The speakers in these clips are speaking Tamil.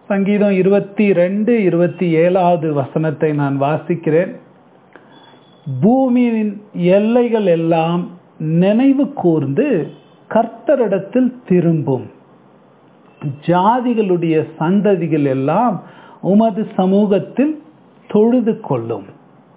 சங்கீதம் இருபத்தி ரெண்டு இருபத்தி ஏழாவது வசனத்தை நான் வாசிக்கிறேன் பூமியின் எல்லைகள் எல்லாம் நினைவு கூர்ந்து கர்த்தரிடத்தில் திரும்பும் ஜாதிகளுடைய சந்ததிகள் எல்லாம் உமது சமூகத்தில் தொழுது கொள்ளும்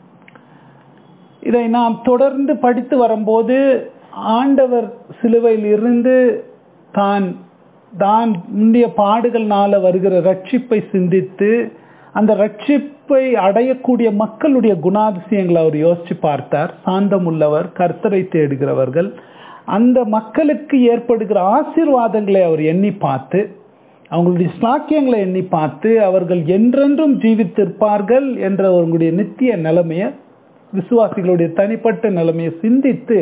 இதை நாம் தொடர்ந்து படித்து வரும்போது ஆண்டவர் சிலுவையில் இருந்து தான் தான் முந்தைய பாடுகள்னால வருகிற ரட்சிப்பை சிந்தித்து அந்த ரட்சிப்பை அடையக்கூடிய மக்களுடைய குணாதிசயங்களை அவர் யோசிச்சு பார்த்தார் சாந்தம் உள்ளவர் கர்த்தரை தேடுகிறவர்கள் அந்த மக்களுக்கு ஏற்படுகிற ஆசீர்வாதங்களை அவர் எண்ணி பார்த்து அவங்களுடைய சாக்கியங்களை எண்ணி பார்த்து அவர்கள் என்றென்றும் ஜீவித்திருப்பார்கள் என்ற அவங்களுடைய நித்திய நிலைமைய விசுவாசிகளுடைய தனிப்பட்ட நிலைமையை சிந்தித்து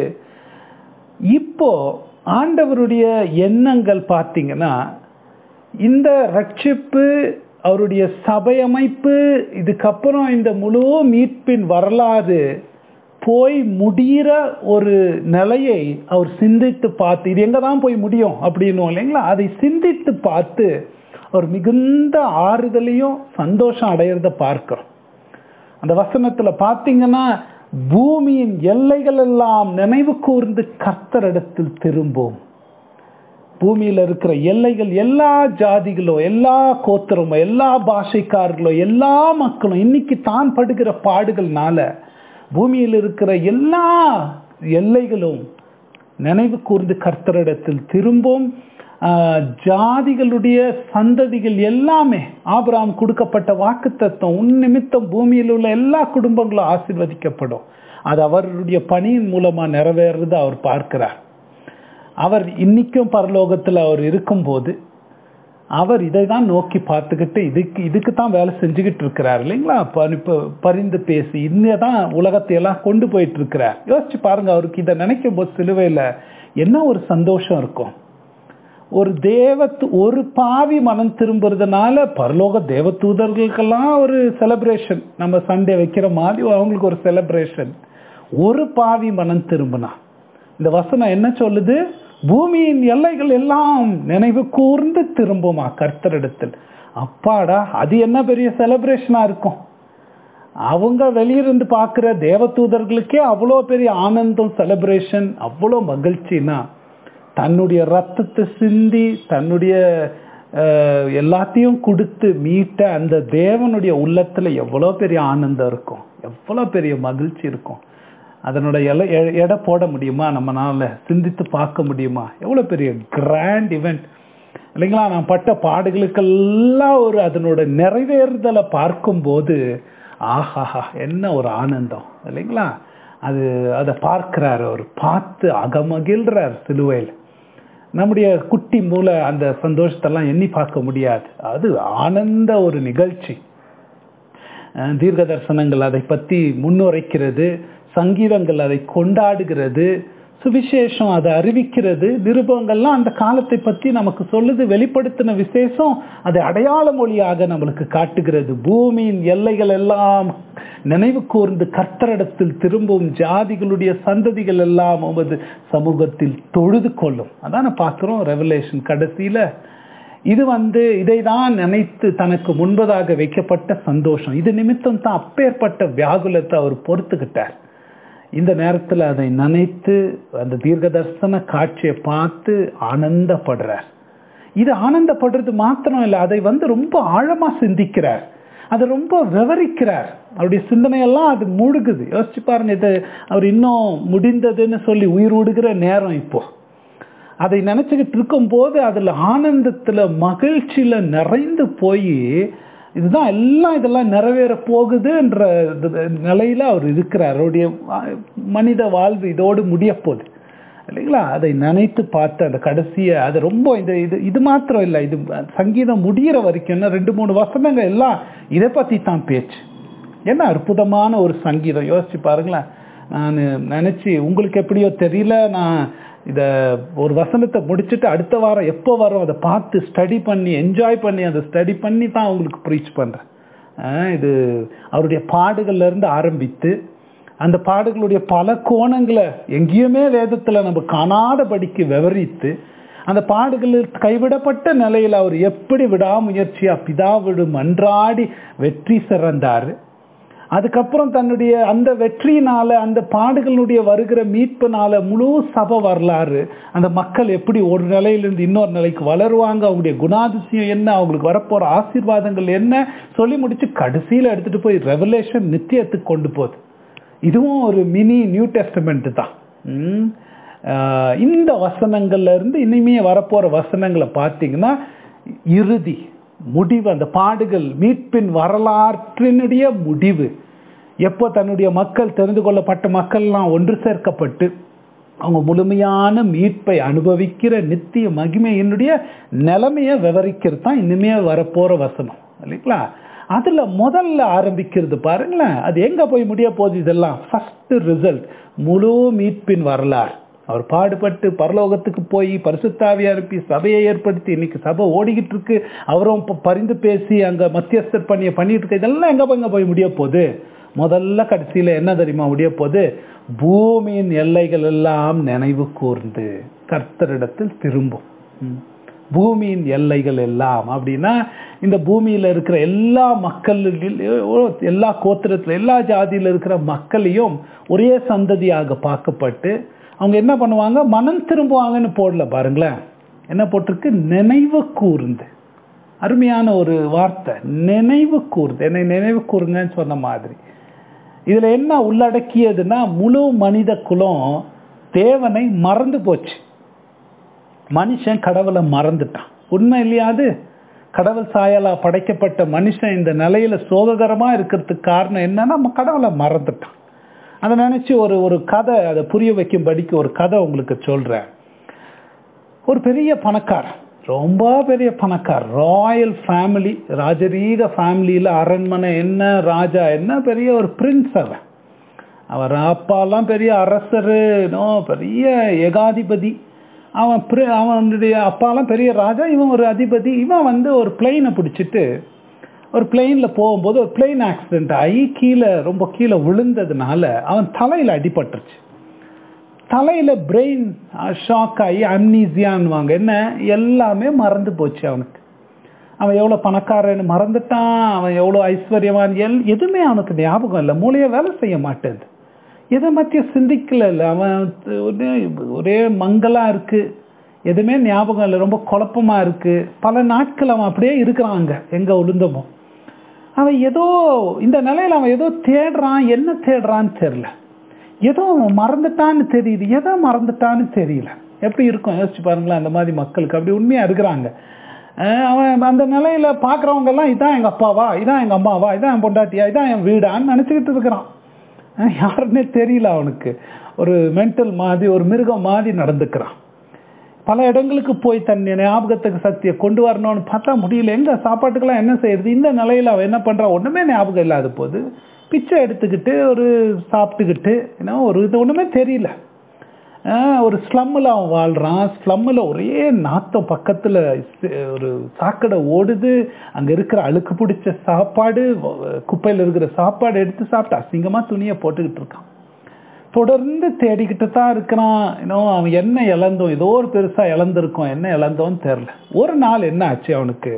இப்போ ஆண்டவருடைய எண்ணங்கள் பார்த்தீங்கன்னா இந்த ரட்சிப்பு அவருடைய சபை அமைப்பு இதுக்கப்புறம் இந்த முழு மீட்பின் வரலாறு போய் முடிகிற ஒரு நிலையை அவர் சிந்தித்து பார்த்து இது எங்க தான் போய் முடியும் அப்படின்னு இல்லைங்களா அதை சிந்தித்து பார்த்து அவர் மிகுந்த ஆறுதலையும் சந்தோஷம் அடையிறத பார்க்கிறோம் அந்த வசனத்துல பார்த்தீங்கன்னா பூமியின் எல்லைகள் எல்லாம் நினைவு கூர்ந்து கர்த்தரிடத்தில் திரும்பும் பூமியில இருக்கிற எல்லைகள் எல்லா ஜாதிகளோ எல்லா கோத்திரமோ எல்லா பாஷைக்காரர்களோ எல்லா மக்களும் இன்னைக்கு தான் படுகிற பாடுகள்னால பூமியில் இருக்கிற எல்லா எல்லைகளும் நினைவு கூர்ந்து கர்த்தரிடத்தில் திரும்பும் ஜாதிகளுடைய சந்ததிகள் எல்லாமே ஆபிராம் கொடுக்கப்பட்ட வாக்கு தத்துவம் உன் நிமித்தம் பூமியில் உள்ள எல்லா குடும்பங்களும் ஆசிர்வதிக்கப்படும் அது அவருடைய பணியின் மூலமா நிறைவேறது அவர் பார்க்கிறார் அவர் இன்னைக்கும் பரலோகத்தில் அவர் இருக்கும்போது அவர் இதை தான் நோக்கி பார்த்துக்கிட்டு இதுக்கு இதுக்கு தான் வேலை செஞ்சுக்கிட்டு இருக்கிறார் இல்லைங்களா பரிந்து பேசி இன்னதான் உலகத்தை எல்லாம் கொண்டு போயிட்டு இருக்கிறார் யோசிச்சு பாருங்க அவருக்கு இதை நினைக்கும் போது சிலுவையில் என்ன ஒரு சந்தோஷம் இருக்கும் ஒரு தேவத்து ஒரு பாவி மனம் திரும்புறதுனால பரலோக தேவ தூதர்களுக்கெல்லாம் ஒரு செலிப்ரேஷன் நம்ம சண்டே வைக்கிற மாதிரி அவங்களுக்கு ஒரு செலிப்ரேஷன் ஒரு பாவி மனம் திரும்பினா இந்த வசனம் என்ன சொல்லுது பூமியின் எல்லைகள் எல்லாம் நினைவு கூர்ந்து திரும்புமா கர்த்தரிடத்தில் அப்பாடா அது என்ன பெரிய செலிப்ரேஷனா இருக்கும் அவங்க வெளியிருந்து பார்க்குற தேவதூதர்களுக்கே அவ்வளோ பெரிய ஆனந்தம் செலிப்ரேஷன் அவ்வளோ மகிழ்ச்சினா தன்னுடைய ரத்தத்தை சிந்தி தன்னுடைய எல்லாத்தையும் கொடுத்து மீட்ட அந்த தேவனுடைய உள்ளத்துல எவ்வளோ பெரிய ஆனந்தம் இருக்கும் எவ்வளோ பெரிய மகிழ்ச்சி இருக்கும் அதனோட எலை எடை போட முடியுமா நம்மளால சிந்தித்து பார்க்க முடியுமா எவ்வளோ பெரிய கிராண்ட் இவெண்ட் இல்லைங்களா நான் பட்ட பாடுகளுக்கெல்லாம் ஒரு அதனோட நிறைவேறுதலை பார்க்கும்போது ஆஹாஹா என்ன ஒரு ஆனந்தம் இல்லைங்களா அது அதை பார்க்கிறார் அவர் பார்த்து அகமகிழ்றார் சிலுவையில் நம்முடைய குட்டி மூல அந்த சந்தோஷத்தெல்லாம் எண்ணி பார்க்க முடியாது அது ஆனந்த ஒரு நிகழ்ச்சி தீர்க்க தரிசனங்கள் அதை பற்றி முன்னுரைக்கிறது சங்கீதங்கள் அதை கொண்டாடுகிறது சுவிசேஷம் அதை அறிவிக்கிறது நிருபங்கள்லாம் அந்த காலத்தை பற்றி நமக்கு சொல்லுது வெளிப்படுத்தின விசேஷம் அதை அடையாள மொழியாக நம்மளுக்கு காட்டுகிறது பூமியின் எல்லைகள் எல்லாம் நினைவு கூர்ந்து கர்த்தரிடத்தில் திரும்பும் ஜாதிகளுடைய சந்ததிகள் எல்லாம் உமது சமூகத்தில் தொழுது கொள்ளும் அதான பார்க்குறோம் ரெவலேஷன் கடைசியில இது வந்து இதை தான் நினைத்து தனக்கு முன்பதாக வைக்கப்பட்ட சந்தோஷம் இது நிமித்தம் தான் அப்பேற்பட்ட வியாகுலத்தை அவர் பொறுத்துக்கிட்டார் இந்த நேரத்தில் அதை நினைத்து அந்த தீர்க்க தரிசன காட்சியை பார்த்து ஆனந்தப்படுறார் இது ஆனந்தப்படுறது மாத்திரம் இல்லை அதை வந்து ரொம்ப ஆழமா சிந்திக்கிறார் அதை ரொம்ப விவரிக்கிறார் அவருடைய சிந்தனையெல்லாம் அது மூழ்குது யோசிச்சு பாருங்க இது அவர் இன்னும் முடிந்ததுன்னு சொல்லி உயிர் விடுகிற நேரம் இப்போ அதை நினைச்சுக்கிட்டு இருக்கும் போது அதுல ஆனந்தத்துல மகிழ்ச்சியில நிறைந்து போய் இதுதான் எல்லாம் இதெல்லாம் நிறைவேற போகுதுன்ற நிலையில அவர் இருக்கிறார் அவருடைய மனித வாழ்வு இதோடு முடிய போகுது இல்லைங்களா அதை நினைத்து பார்த்து அந்த கடைசியை அது ரொம்ப இந்த இது இது மாத்திரம் இல்லை இது சங்கீதம் முடிகிற வரைக்கும் ரெண்டு மூணு வசனங்க எல்லாம் இதை பற்றி தான் பேச்சு என்ன அற்புதமான ஒரு சங்கீதம் யோசிச்சு பாருங்களேன் நான் நினச்சி உங்களுக்கு எப்படியோ தெரியல நான் இதை ஒரு வசனத்தை முடிச்சுட்டு அடுத்த வாரம் எப்போ வரும் அதை பார்த்து ஸ்டடி பண்ணி என்ஜாய் பண்ணி அதை ஸ்டடி பண்ணி தான் உங்களுக்கு ப்ரீச் பண்ணுறேன் இது அவருடைய பாடுகள்ல இருந்து ஆரம்பித்து அந்த பாடுகளுடைய பல கோணங்களை எங்கேயுமே வேதத்தில் நம்ம காணாதபடிக்கு விவரித்து அந்த பாடுகளில் கைவிடப்பட்ட நிலையில் அவர் எப்படி விடாமுயற்சியா பிதாவிடு மன்றாடி வெற்றி சிறந்தார் அதுக்கப்புறம் தன்னுடைய அந்த வெற்றியினால அந்த பாடுகளுடைய வருகிற மீட்பினால முழு சபை வரலாறு அந்த மக்கள் எப்படி ஒரு நிலையிலிருந்து இன்னொரு நிலைக்கு வளருவாங்க அவங்களுடைய குணாதிசயம் என்ன அவங்களுக்கு வரப்போற ஆசீர்வாதங்கள் என்ன சொல்லி முடிச்சு கடைசியில எடுத்துட்டு போய் ரெவலேஷன் நித்தியத்துக்கு கொண்டு போகுது இதுவும் ஒரு மினி நியூ டெஸ்டமெண்ட் தான் உம் ஆஹ் இந்த வசனங்கள்ல இருந்து இனிமே வரப்போற வசனங்களை பார்த்தீங்கன்னா இறுதி முடிவு அந்த பாடுகள் மீட்பின் வரலாற்றினுடைய முடிவு எப்போ தன்னுடைய மக்கள் தெரிந்து கொள்ளப்பட்ட மக்கள்லாம் ஒன்று சேர்க்கப்பட்டு அவங்க முழுமையான மீட்பை அனுபவிக்கிற நித்திய மகிமையினுடைய நிலைமையை விவரிக்கிறது தான் இனிமே வரப்போற வசனம் இல்லைங்களா அதுல முதல்ல ஆரம்பிக்கிறது பாருங்களேன் அது எங்க போய் முடிய போகுது இதெல்லாம் ஃபர்ஸ்ட் ரிசல்ட் முழு மீட்பின் வரலாறு அவர் பாடுபட்டு பரலோகத்துக்கு போய் பரிசுத்தாவி அனுப்பி சபையை ஏற்படுத்தி இன்னைக்கு சபை ஓடிக்கிட்டு இருக்கு அவரும் இப்ப பரிந்து பேசி அங்க மத்தியஸ்தர் பண்ணிய பண்ணிட்டு இருக்கு இதெல்லாம் எங்க போய் எங்க போய் முடிய போகுது முதல்ல கடைசியில என்ன தெரியுமா முடிய போகுது பூமியின் எல்லைகள் எல்லாம் நினைவு கூர்ந்து கர்த்தரிடத்தில் திரும்பும் ம். பூமியின் எல்லைகள் எல்லாம் அப்படின்னா இந்த பூமியில இருக்கிற எல்லா மக்கள் எல்லா கோத்திரத்துல எல்லா ஜாதியில இருக்கிற மக்களையும் ஒரே சந்ததியாக பார்க்கப்பட்டு அவங்க என்ன பண்ணுவாங்க மனம் திரும்புவாங்கன்னு போடல பாருங்களேன் என்ன போட்டிருக்கு நினைவு கூர்ந்து அருமையான ஒரு வார்த்தை நினைவு கூர்ந்து என்னை நினைவு கூறுங்கன்னு சொன்ன மாதிரி இதுல என்ன உள்ளடக்கியதுன்னா முழு மனித குலம் தேவனை மறந்து போச்சு மனுஷன் கடவுளை மறந்துட்டான் உண்மை இல்லையா அது கடவுள் சாயலா படைக்கப்பட்ட மனுஷன் இந்த நிலையில சோககரமா இருக்கிறதுக்கு காரணம் என்னன்னா நம்ம கடவுளை மறந்துட்டான் அதை நினைச்சு ஒரு ஒரு கதை அதை புரிய வைக்கும்படிக்கு ஒரு கதை உங்களுக்கு சொல்றேன் ஒரு பெரிய பணக்காரர் ரொம்ப பெரிய பணக்கார் ராயல் ஃபேமிலி ராஜரீக ஃபேமிலியில அரண்மனை என்ன ராஜா என்ன பெரிய ஒரு பிரின்ஸ் அவன் அவர் அப்பாலாம் பெரிய அரசரு நோ பெரிய ஏகாதிபதி அவன் பிரி- அவனுடைய அப்பாலாம் பெரிய ராஜா இவன் ஒரு அதிபதி இவன் வந்து ஒரு பிளெயினை பிடிச்சிட்டு ஒரு பிளெயினில் போகும்போது ஒரு பிளெயின் ஆக்சிடென்ட் ஆகி கீழே ரொம்ப கீழே விழுந்ததுனால அவன் தலையில் அடிபட்டுருச்சு தலையில பிரெயின் ஷாக் ஆகி அம்னீசியான்வாங்க என்ன எல்லாமே மறந்து போச்சு அவனுக்கு அவன் எவ்வளோ பணக்காரன்னு மறந்துட்டான் அவன் எவ்வளோ ஐஸ்வர்யவான் எல் எதுவுமே அவனுக்கு ஞாபகம் இல்லை மூளையை வேலை செய்ய மாட்டேது எதை மத்தியும் சிந்திக்கல இல்லை அவன் ஒரே ஒரே மங்கலா இருக்கு எதுவுமே ஞாபகம் இல்லை ரொம்ப குழப்பமா இருக்கு பல நாட்கள் அவன் அப்படியே இருக்கிறான் அங்க எங்க உளுந்தமோ அவன் ஏதோ இந்த நிலையில அவன் ஏதோ தேடுறான் என்ன தேடுறான்னு தெரியல ஏதோ அவன் மறந்துட்டான்னு தெரியுது எதை மறந்துட்டான்னு தெரியல எப்படி இருக்கும் யோசிச்சு பாருங்களேன் அந்த மாதிரி மக்களுக்கு அப்படி உண்மையா இருக்கிறாங்க அஹ் அவன் அந்த நிலையில பாக்குறவங்க எல்லாம் இதான் எங்க அப்பாவா இதான் எங்க அம்மாவா இதான் என் பொண்டாட்டியா இதான் என் வீடான்னு நினைச்சுக்கிட்டு இருக்கிறான் அஹ் யாருன்னே தெரியல அவனுக்கு ஒரு மென்டல் மாதிரி ஒரு மிருகம் மாதிரி நடந்துக்கிறான் பல இடங்களுக்கு போய் தன் ஞாபகத்துக்கு சக்தியை கொண்டு வரணும்னு பார்த்தா முடியல எங்க சாப்பாட்டுக்கெல்லாம் என்ன செய்யறது இந்த நிலையில அவன் என்ன பண்றான் ஒண்ணுமே ஞாபகம் இல்லாத போது பிச்சை எடுத்துக்கிட்டு ஒரு சாப்பிட்டுக்கிட்டு ஏன்னா ஒரு இது ஒண்ணுமே தெரியல ஆஹ் ஒரு ஸ்லம்மில் அவன் வாழ்றான் ஸ்லம்மில் ஒரே நாத்தம் பக்கத்தில் ஒரு சாக்கடை ஓடுது அங்கே இருக்கிற அழுக்கு பிடிச்ச சாப்பாடு குப்பையில் இருக்கிற சாப்பாடு எடுத்து சாப்பிட்டு அசிங்கமாக துணியை போட்டுக்கிட்டு இருக்கான் தொடர்ந்து தேடிக்கிட்டு தான் இருக்கிறான் இன்னும் அவன் என்ன இழந்தோம் ஏதோ ஒரு பெருசாக இழந்திருக்கோம் என்ன இழந்தோன்னு தெரில ஒரு நாள் என்ன ஆச்சு அவனுக்கு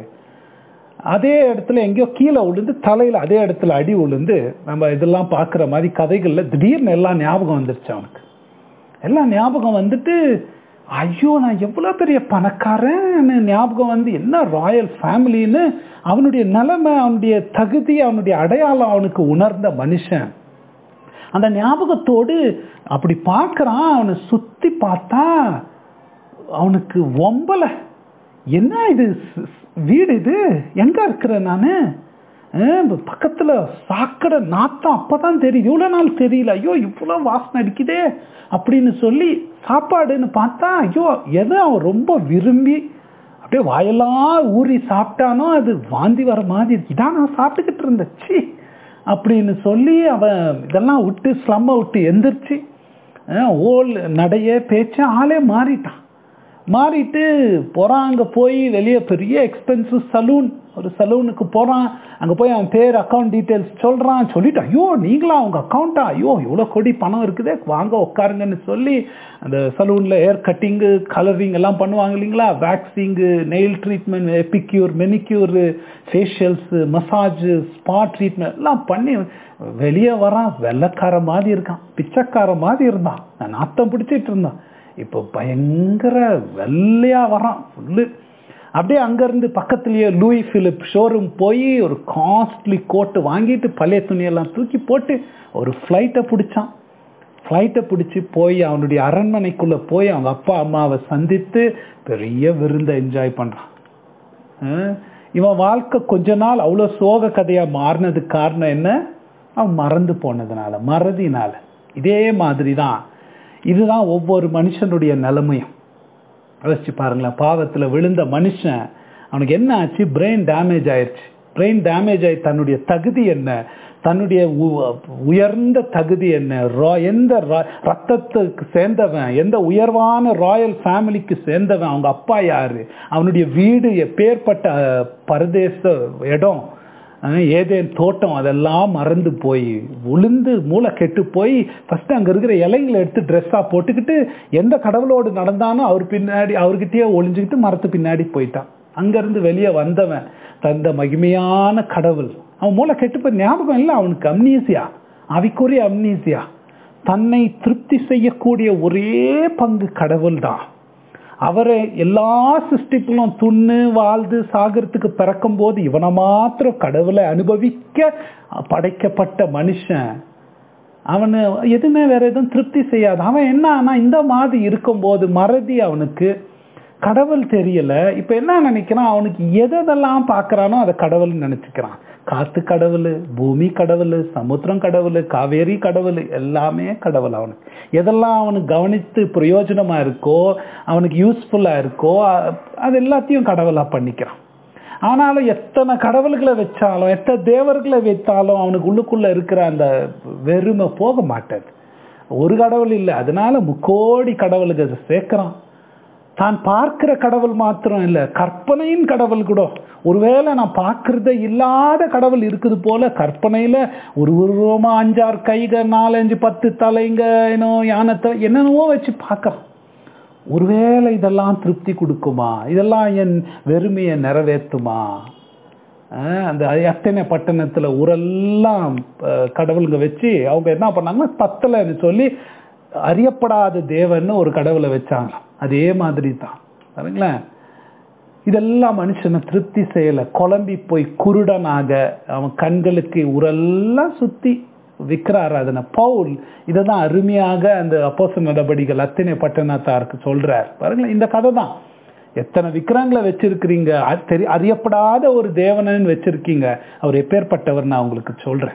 அதே இடத்துல எங்கேயோ கீழே விழுந்து தலையில் அதே இடத்துல அடி விழுந்து நம்ம இதெல்லாம் பார்க்குற மாதிரி கதைகளில் திடீர்னு எல்லாம் ஞாபகம் வந்துருச்சு அவனுக்கு எல்லாம் ஞாபகம் வந்துட்டு ஐயோ நான் எவ்வளோ பெரிய பணக்காரன்னு ஞாபகம் வந்து என்ன ராயல் ஃபேமிலின்னு அவனுடைய நிலைமை அவனுடைய தகுதி அவனுடைய அடையாளம் அவனுக்கு உணர்ந்த மனுஷன் அந்த ஞாபகத்தோடு அப்படி பார்க்கறான் அவனை சுத்தி பார்த்தா அவனுக்கு ஒம்பல என்ன இது ஸ்- ஸ்- வீடு இது எங்க இருக்கிறேன் நானு அஹ் பக்கத்துல சாக்கடை நாத்தம் அப்பதான் தெரியுது இவ்வளவு நாள் தெரியல ஐயோ இவ்வளவு வாசனை அடிக்குதே அப்படின்னு சொல்லி சாப்பாடுன்னு பார்த்தா ஐயோ எதை அவன் ரொம்ப விரும்பி அப்படியே வாயெல்லாம் ஊறி சாப்பிட்டானோ அது வாந்தி வர மாதிரி இருக்கு. இதான் நான் சாப்பிட்டுக்கிட்டு இருந்தேன் ச்சீ அப்படின்னு சொல்லி அவன் இதெல்லாம் விட்டு ஸ்லம்மை விட்டு எந்திரிச்சு அஹ் ஓல் நடைய பேச்ச ஆளே மாறிட்டான் மாறிட்டு போறான் அங்க போய் வெளியே பெரிய எக்ஸ்பென்சிவ் சலூன் ஒரு சலூனுக்கு போறான் அங்க போய் அவன் பேர் அக்கௌண்ட் டீட்டெயில்ஸ் சொல்றான் சொல்லிட்டு ஐயோ நீங்களா உங்க அக்கௌண்ட்டா ஐயோ இவ்வளவு கோடி பணம் இருக்குதே வாங்க உட்காருங்கன்னு சொல்லி அந்த சலூன்ல ஏர் கட்டிங்கு கலரிங் எல்லாம் பண்ணுவாங்க இல்லைங்களா waxing nail treatment pedicure manicure facials massage spa treatment எல்லாம் பண்ணி வெளியே வரான் வெள்ளக்கார மாதிரி இருக்கான் பிச்சைக்கார மாதிரி இருந்தான் நான் நாத்தம் பிடிச்சிட்டு இருந்தான் இப்போ பயங்கர வெள்ளையா வரான் ஃபுல்லு அப்படியே அங்கேருந்து பக்கத்துலேயே லூயி ஃபிலிப் ஷோரூம் போய் ஒரு காஸ்ட்லி கோட்டு வாங்கிட்டு பழைய துணியெல்லாம் தூக்கி போட்டு ஒரு ஃப்ளைட்டை பிடிச்சான் ஃப்ளைட்டை பிடிச்சி போய் அவனுடைய அரண்மனைக்குள்ளே போய் அவங்க அப்பா அம்மாவை சந்தித்து பெரிய விருந்தை என்ஜாய் பண்ணுறான் இவன் வாழ்க்கை கொஞ்ச நாள் அவ்வளோ சோக கதையாக மாறினதுக்கு காரணம் என்ன அவன் மறந்து போனதுனால மறதினால இதே மாதிரி தான் இதுதான் ஒவ்வொரு மனுஷனுடைய நிலைமையும் யோசிச்சு பாருங்களேன் பாவத்தில் விழுந்த மனுஷன் அவனுக்கு என்ன ஆச்சு பிரெயின் டேமேஜ் ஆயிடுச்சு பிரெயின் டேமேஜ் ஆகி தன்னுடைய தகுதி என்ன தன்னுடைய உயர்ந்த தகுதி என்ன எந்த ரத்தத்துக்கு சேர்ந்தவன் எந்த உயர்வான ராயல் ஃபேமிலிக்கு சேர்ந்தவன் அவங்க அப்பா யாரு அவனுடைய வீடு எப்பேற்பட்ட பரதேச இடம் ஏதேன் தோட்டம் அதெல்லாம் மறந்து போய் உளுந்து மூளை கெட்டு போய் ஃபர்ஸ்ட் அங்கே இருக்கிற இலைகளை எடுத்து ட்ரெஸ்ஸாக போட்டுக்கிட்டு எந்த கடவுளோடு நடந்தானோ அவர் பின்னாடி அவர்கிட்டயே ஒளிஞ்சுக்கிட்டு மரத்து பின்னாடி போயிட்டான் அங்கேருந்து வெளியே வந்தவன் தந்த மகிமையான கடவுள் அவன் மூளை கெட்டு போய் ஞாபகம் இல்லை அவனுக்கு அம்னீசியா அவிக்குரிய அம்னீசியா தன்னை திருப்தி செய்யக்கூடிய ஒரே பங்கு கடவுள் தான் அவரை எல்லா சிருஷ்டிப்புகளும் துண்ணு வாழ்ந்து சாகிறதுக்கு பிறக்கும் போது இவனை மாத்திரம் கடவுளை அனுபவிக்க படைக்கப்பட்ட மனுஷன் அவனு எதுவுமே வேற எதுவும் திருப்தி செய்யாது அவன் என்ன ஆனா இந்த மாதிரி இருக்கும்போது மறதி அவனுக்கு கடவுள் தெரியல இப்ப என்ன நினைக்கிறான் அவனுக்கு எதெல்லாம் பாக்குறானோ அதை கடவுள் நினைச்சுக்கிறான் காத்து கடவுள் பூமி கடவுள் சமுத்திரம் கடவுள் காவேரி கடவுள் எல்லாமே கடவுள் அவனுக்கு எதெல்லாம் அவனுக்கு கவனித்து பிரயோஜனமா இருக்கோ அவனுக்கு யூஸ்ஃபுல்லா இருக்கோ அது எல்லாத்தையும் கடவுளா பண்ணிக்கிறான் ஆனாலும் எத்தனை கடவுள்களை வச்சாலும் எத்தனை தேவர்களை வைத்தாலும் அவனுக்கு உள்ளுக்குள்ள இருக்கிற அந்த வெறுமை போக மாட்டாது ஒரு கடவுள் இல்லை அதனால முக்கோடி கடவுளுக்கு அதை சேர்க்கிறான் தான் பார்க்கிற கடவுள் மாத்திரம் இல்லை கற்பனையின் கடவுள் கூட ஒருவேளை நான் பார்க்கறதே இல்லாத கடவுள் இருக்குது போல கற்பனையில ஒரு உருவமா அஞ்சாறு கைக நாலஞ்சு பத்து தலைங்க ஏனோ யானத்தை என்னென்னவோ வச்சு பார்க்கறான் ஒருவேளை இதெல்லாம் திருப்தி கொடுக்குமா இதெல்லாம் என் வெறுமையை நிறைவேற்றுமா அந்த அத்தனை பட்டணத்தில் ஊரெல்லாம் கடவுளுங்க வச்சு அவங்க என்ன பண்ணாங்கன்னா பத்தலைன்னு சொல்லி அறியப்படாத தேவன்னு ஒரு கடவுளை வச்சாங்க அதே மாதிரி தான் சரிங்களேன் இதெல்லாம் மனுஷனை திருப்தி செய்யலை குழம்பி போய் குருடனாக அவன் கண்களுக்கு உரெல்லாம் சுத்தி விக்கிராராதனை பவுல் இதை தான் அருமையாக அந்த அப்போச நடபடிகள் அத்தனை பட்டணத்தாருக்கு சொல்றார் பாருங்களேன் இந்த கதை தான் எத்தனை விக்கிரங்களை வச்சிருக்கிறீங்க தெரி அறியப்படாத ஒரு தேவனன்னு வச்சிருக்கீங்க அவர் எப்பேற்பட்டவர் நான் உங்களுக்கு சொல்றேன்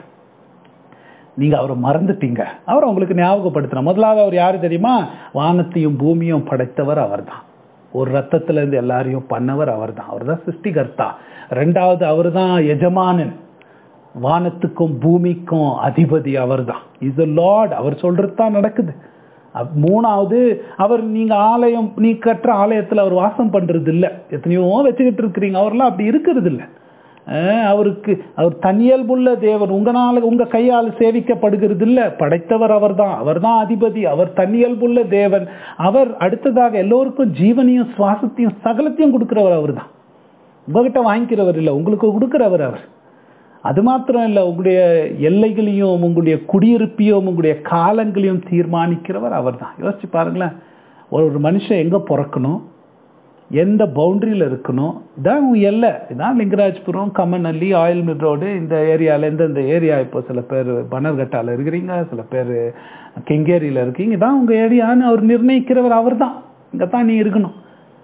நீங்க அவரை மறந்துட்டீங்க அவர் உங்களுக்கு ஞாபகப்படுத்தின முதலாவது அவர் யாரு தெரியுமா வானத்தையும் பூமியும் படைத்தவர் அவர் தான் ஒரு ரத்தத்துல இருந்து எல்லாரையும் பண்ணவர் அவர் தான் அவர் தான் சிருஷ்டிகர்த்தா ரெண்டாவது அவர் தான் எஜமானன் வானத்துக்கும் பூமிக்கும் அதிபதி அவர் தான் இஸ் லார்ட் அவர் சொல்றது தான் நடக்குது மூணாவது அவர் நீங்க ஆலயம் நீ கட்டுற ஆலயத்துல அவர் வாசம் பண்றது இல்லை எத்தனையோ வச்சுக்கிட்டு இருக்கிறீங்க அவர்லாம் அப்படி இருக்கிறது இல்லை அவருக்கு அவர் தனியல்புள்ள தேவர் உங்களால உங்க கையால் சேவிக்கப்படுகிறது இல்ல படைத்தவர் அவர் தான் அவர் தான் அதிபதி அவர் தனியல்புள்ள தேவன் அவர் அடுத்ததாக எல்லோருக்கும் ஜீவனையும் சுவாசத்தையும் சகலத்தையும் கொடுக்கிறவர் அவர் தான் உங்ககிட்ட வாங்கிக்கிறவர் இல்லை உங்களுக்கு கொடுக்கிறவர் அவர் அது மாத்திரம் இல்லை உங்களுடைய எல்லைகளையும் உங்களுடைய குடியிருப்பையும் உங்களுடைய காலங்களையும் தீர்மானிக்கிறவர் அவர் தான் யோசிச்சு பாருங்களேன் ஒரு மனுஷன் எங்க பிறக்கணும் எந்த பவுண்டரியில் இருக்கணும் இதான் உன் எல்லை இதான் Lingarajapuram Kammanahalli oil mill road இந்த ஏரியாவில் எந்தெந்த ஏரியா இப்போ சில பேர் பனர்கட்டாவில் இருக்கிறீங்க சில பேர் கெங்கேரியில் இருக்கீங்க இதான் உங்கள் ஏரியான்னு அவர் நிர்ணயிக்கிறவர் அவர் தான் இங்கே தான் நீ இருக்கணும்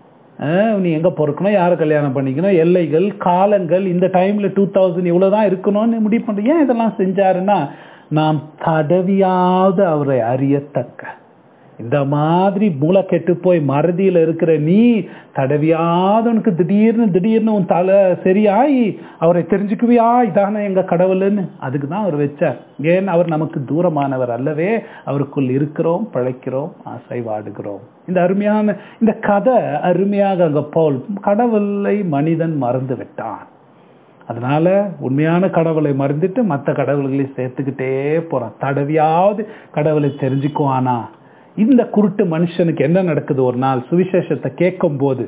நீ எங்கே பிறக்கணும் யாரை கல்யாணம் பண்ணிக்கணும் எல்லைகள் காலங்கள் இந்த டைமில் டூ தௌசண்ட் இவ்வளோ தான் இருக்கணும்னு முடிவு பண்ணுறேன் ஏன் இதெல்லாம் செஞ்சாருன்னா நாம் தடவியாவது அவரை அறியத்தக்க இந்த மாதிரி மூளை கெட்டு போய் மறதியில இருக்கிற நீ தடவியாதவனுக்கு திடீர்னு திடீர்னு உன் தலை சரியாயி அவரை தெரிஞ்சுக்குவியா இதானே எங்க கடவுள்னு அதுக்கு தான் அவர் வச்சார் ஏன் அவர் நமக்கு தூரமானவர் அல்லவே அவருக்குள் இருக்கிறோம் பழைக்கிறோம் அசைவாடுகிறோம் இந்த அருமையான இந்த கதை அருமையாக அங்க பவுல் கடவுளை மனிதன் மறந்து விட்டான் அதனால உண்மையான கடவுளை மறந்துட்டு மற்ற கடவுள்களை சேர்த்துக்கிட்டே போறான் தடவியாவது கடவுளை தெரிஞ்சுக்குவானா இந்த குருட்டு மனுஷனுக்கு என்ன நடக்குது ஒரு நாள் சுவிசேஷத்தை கேட்கும் போது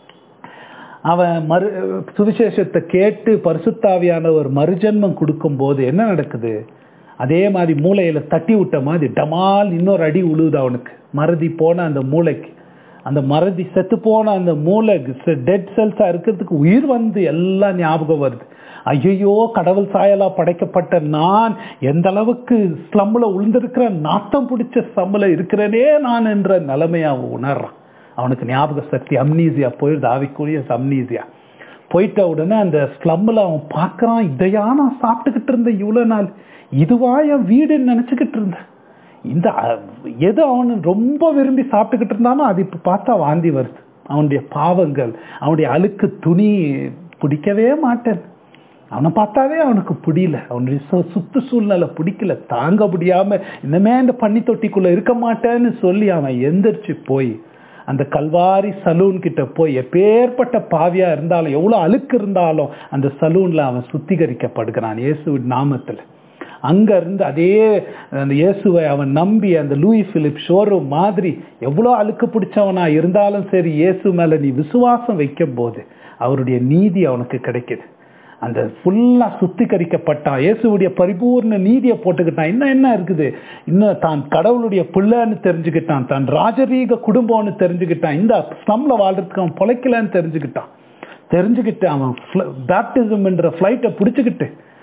அவன் மறு சுவிசேஷத்தை கேட்டு பரிசுத்தாவியான ஒரு மறுஜன்மம் கொடுக்கும் போது என்ன நடக்குது அதே மாதிரி மூளையில தட்டி விட்ட மாதிரி டமால் இன்னொரு அடி உழுவுது அவனுக்கு மறதி போன அந்த மூளைக்கு அந்த மறதி செத்து போன அந்த மூளை டெட் செல்ஸா இருக்கிறதுக்கு உயிர் வந்து எல்லாம் ஞாபகம் வருது ஐயோ கடவுள் சாயலா படைக்கப்பட்ட நான் எந்த அளவுக்கு ஸ்லம்ல உளுந்திருக்கிற நாட்டம் பிடிச்ச ஸ்லம்ல இருக்கிறேனே நான் என்ற நிலைமையை அவன் உணர்றான் அவனுக்கு ஞாபக சக்தி அம்னீசியா போயிடுது ஆவிக்குரிய அம்னீசியா போயிட்ட உடனே அந்த ஸ்லம்ல அவன் பார்க்கறான் இதையா நான் சாப்பிட்டுக்கிட்டு இருந்தேன் இவ்வளவு நாள் இதுவா என் வீடுன்னு நினைச்சுக்கிட்டு இருந்தேன் இந்த எது அவனு ரொம்ப விரும்பி சாப்பிட்டுக்கிட்டு இருந்தானோ அது இப்ப பார்த்தா வாந்தி வருது அவனுடைய பாவங்கள் அவனுடைய அழுக்கு துணி பிடிக்கவே மாட்டேன் அவனை பார்த்தாவே அவனுக்கு பிடியல அவனுடைய சுத்து சூழ்நிலை பிடிக்கல தாங்க முடியாம இனிமே இந்த பன்னி தொட்டிக்குள்ள இருக்க மாட்டேன்னு சொல்லி அவன் எந்திரிச்சு போய் அந்த கல்வாரி சலூன் கிட்ட போய் எப்பேற்பட்ட பாவியா இருந்தாலும் எவ்வளவு அழுக்கு இருந்தாலும் அந்த சலூன்ல அவன் சுத்திகரிக்கப்படுகிறான் இயேசு நாமத்துல அங்க இருந்து அதே அந்த இயேசுவை அவன் நம்பி அந்த லூயி பிலிப் ஷோரூம் மாதிரி எவ்வளோ அழுக்கு பிடிச்சவனா இருந்தாலும் சரி இயேசு மேல நீ விசுவாசம் வைக்கும் போது அவருடைய நீதி அவனுக்கு கிடைக்குது அந்த ஃபுல்லா சுத்திகரிக்கப்பட்டான் இயேசுடைய பரிபூர்ண நீதியை போட்டுக்கிட்டான் இன்னும் என்ன இருக்குது இன்னும் தான் கடவுளுடைய பிள்ளைன்னு தெரிஞ்சுக்கிட்டான் தான் ராஜரீக குடும்பம்னு தெரிஞ்சுக்கிட்டான் இந்த ஸ்லம்ல வாழ்றதுக்கு அவன் பொழைக்கலன்னு தெரிஞ்சுக்கிட்டான் தெரிஞ்சுக்கிட்டு அவன் பேப்டிசம் என்ற ஃப்ளைட்டை பிடிச்சுக்கிட்டு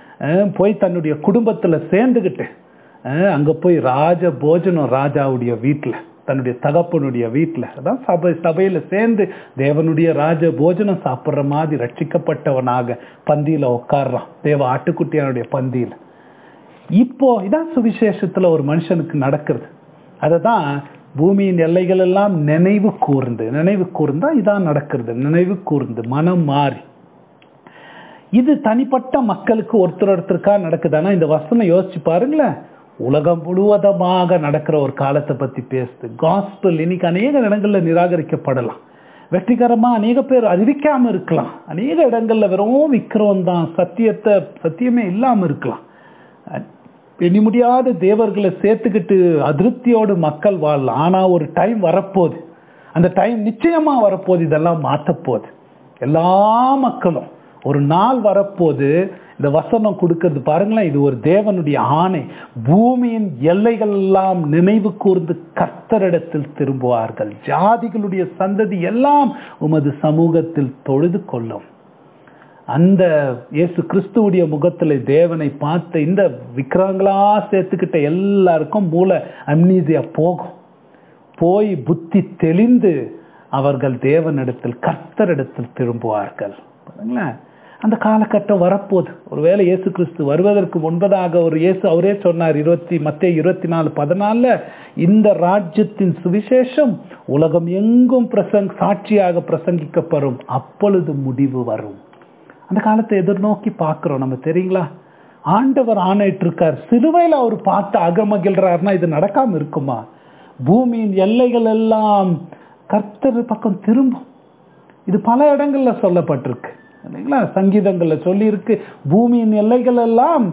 போய் தன்னுடைய குடும்பத்துல சேர்ந்துக்கிட்டு அங்க போய் ராஜ போஜனம் ராஜாவுடைய வீட்டுல தன்னுடைய தகப்பனுடைய வீட்டுல அதான் சபை சபையில சேர்ந்து தேவனுடைய ராஜ போஜனம் சாப்பிட்ற மாதிரி ரட்சிக்கப்பட்டவனாக பந்தியில உட்கார்றான் தேவ ஆட்டுக்குட்டியானுடைய பந்தியில இப்போ இதான் சுவிசேஷத்துல ஒரு மனுஷனுக்கு நடக்கிறது அததான் பூமியின் எல்லைகள் எல்லாம் நினைவு கூர்ந்து நினைவு கூர்ந்தா இதான் நடக்கிறது நினைவு கூர்ந்து மனம் மாறி இது தனிப்பட்ட மக்களுக்கு ஒருத்தர் ஒருத்தருக்கா நடக்குதானா இந்த வசனம் யோசிச்சு பாருங்களேன் உலகம் முழுவதமாக நடக்கிற ஒரு காலத்தை பத்தி பேசுது காஸ்பிள் இன்னைக்கு அநேக இடங்கள்ல நிராகரிக்கப்படலாம் வெற்றிகரமா அநேக பேர் அறிவிக்காம இருக்கலாம் அநேக இடங்கள்ல வெறும் விக்கிரம் தான் சத்தியத்தை சத்தியமே இல்லாம இருக்கலாம் எண்ணி முடியாத தேவர்களை சேர்த்துக்கிட்டு அதிருப்தியோடு மக்கள் வாழலாம் ஆனா ஒரு டைம் வரப்போகுது அந்த டைம் நிச்சயமா வரப்போகுது இதெல்லாம் மாத்தப்போகுது எல்லா மக்களும் ஒரு நாள் வரப்போது இந்த வசனம் கொடுக்கிறது பாருங்களேன் இது ஒரு தேவனுடைய ஆணை பூமியின் எல்லைகள் எல்லாம் நினைவு கூர்ந்து கர்த்தரிடத்தில் திரும்புவார்கள் ஜாதிகளுடைய சந்ததி எல்லாம் உமது சமூகத்தில் தொழுது கொள்ளும் அந்த இயேசு கிறிஸ்துவுடைய முகத்துல தேவனை பார்த்த இந்த விக்கிரங்களா சேர்த்துக்கிட்ட எல்லாருக்கும் மூல அம்னீசியா போகும் போய் புத்தி தெளிந்து அவர்கள் தேவனிடத்தில் கர்த்தரிடத்தில் திரும்புவார்கள் பாருங்களேன் அந்த காலகட்டம் வரப்போகுது ஒருவேளை இயேசு கிறிஸ்து வருவதற்கு முன்பதாக ஒரு இயேசு அவரே சொன்னார் இருபத்தி மத்திய இருபத்தி நாலு பதினாலுல இந்த ராஜ்யத்தின் சுவிசேஷம் உலகம் எங்கும் பிரசங் சாட்சியாக பிரசங்கிக்கப்படும் அப்பொழுது முடிவு வரும் அந்த காலத்தை எதிர்நோக்கி பார்க்கிறோம் நம்ம தெரியுங்களா ஆண்டவர் ஆணையிட்டு இருக்கார் சிலுவையில் அவர் பார்த்து அகமகிழ்றாருன்னா இது நடக்காம இருக்குமா பூமியின் எல்லைகள் எல்லாம் கர்த்தர் பக்கம் திரும்பும் இது பல இடங்கள்ல சொல்லப்பட்டிருக்கு இல்லைங்களா சங்கீதங்கள்ல சொல்லியிருக்கு பூமியின் எல்லைகள் எல்லாம்